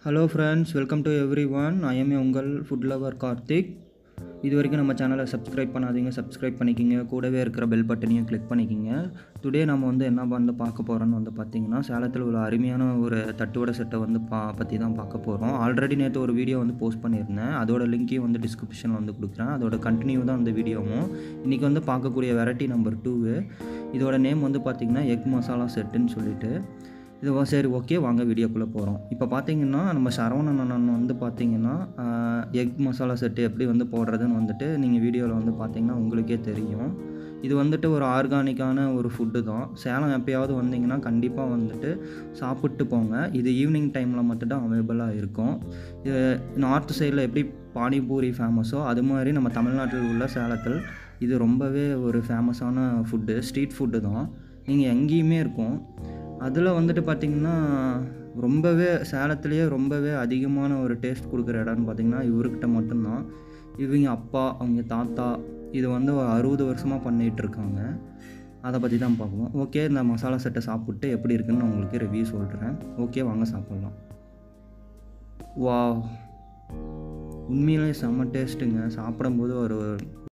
hello friends welcome to everyone I'm a உங்கள் food lover Karthik இது வரைக்கும் நம்ம சேனலை சப்ஸ்கிரைப் பண்ணாதீங்க சப்ஸ்கிரைப் பண்ணிக்கிங்க கூடவே இருக்கிற பெல் பட்டனையும் கிளிக் பண்ணிக்கிங்க டுடே நம்ம வந்து என்ன வந்து பார்க்க போகிறோன்னு வந்து பார்த்திங்கன்னா சேலத்தில் உள்ள அருமையான ஒரு தட்டுவடை செட்டை வந்து பா பற்றி தான் பார்க்க போகிறோம் ஆல்ரெடி நேற்று ஒரு வீடியோ வந்து போஸ்ட் பண்ணியிருந்தேன் அதோட லிங்க்கையும் வந்து டிஸ்கிரிப்ஷனில் வந்து கொடுக்குறேன் அதோட கண்டினியூ தான் அந்த வீடியோவும் இன்றைக்கி வந்து பார்க்கக்கூடிய வெரைட்டி நம்பர் டூவு இதோட நேம் வந்து பார்த்திங்கன்னா எக் மசாலா செட்டுன்னு சொல்லிட்டு இது வா- சரி ஓகே வாங்க வீடியோக்குள்ளே போகிறோம் இப்போ பார்த்தீங்கன்னா நம்ம சரவணன் அண்ணன் வந்து பார்த்தீங்கன்னா எக் மசாலா செட்டு எப்படி வந்து போடுறதுன்னு வந்துட்டு நீங்கள் வீடியோவில் வந்து பார்த்தீங்கன்னா உங்களுக்கே தெரியும் இது வந்துட்டு ஒரு ஆர்கானிக்கான ஒரு ஃபுட்டு தான் சேலம் எப்பயாவது வந்தீங்கன்னா கண்டிப்பாக வந்துட்டு சாப்பிட்டு போங்க இது ஈவினிங் டைமில் மட்டும்தான் அவைலபிளாக இருக்கும் இது நார்த் சைடில் எப்படி பானிபூரி ஃபேமஸோ அது மாதிரி நம்ம தமிழ்நாட்டில் உள்ள சேலத்தில் இது ரொம்பவே ஒரு ஃபேமஸான ஃபுட்டு ஸ்ட்ரீட் ஃபுட்டு தான் நீங்கள் எங்கேயுமே இருக்கும் அதில் வந்துட்டு பார்த்திங்கன்னா ரொம்பவே சேலத்துலேயே ரொம்பவே அதிகமான ஒரு டேஸ்ட் கொடுக்குற இடம்னு பார்த்திங்கன்னா இவர்கிட்ட மட்டும்தான் இவங்க அப்பா அவங்க தாத்தா இது வந்து ஒரு அறுபது வருஷமாக பண்ணிகிட்டு இருக்காங்க அதை பற்றி தான் பார்ப்போம் ஓகே இந்த மசாலா செட்டை சாப்பிட்டு எப்படி இருக்குன்னு நான் உங்களுக்கு ரிவ்யூ சொல்கிறேன் ஓகே வாங்க சாப்பிட்லாம் வா உண்மையிலே செம்ம டேஸ்ட்டுங்க சாப்பிடும்போது ஒரு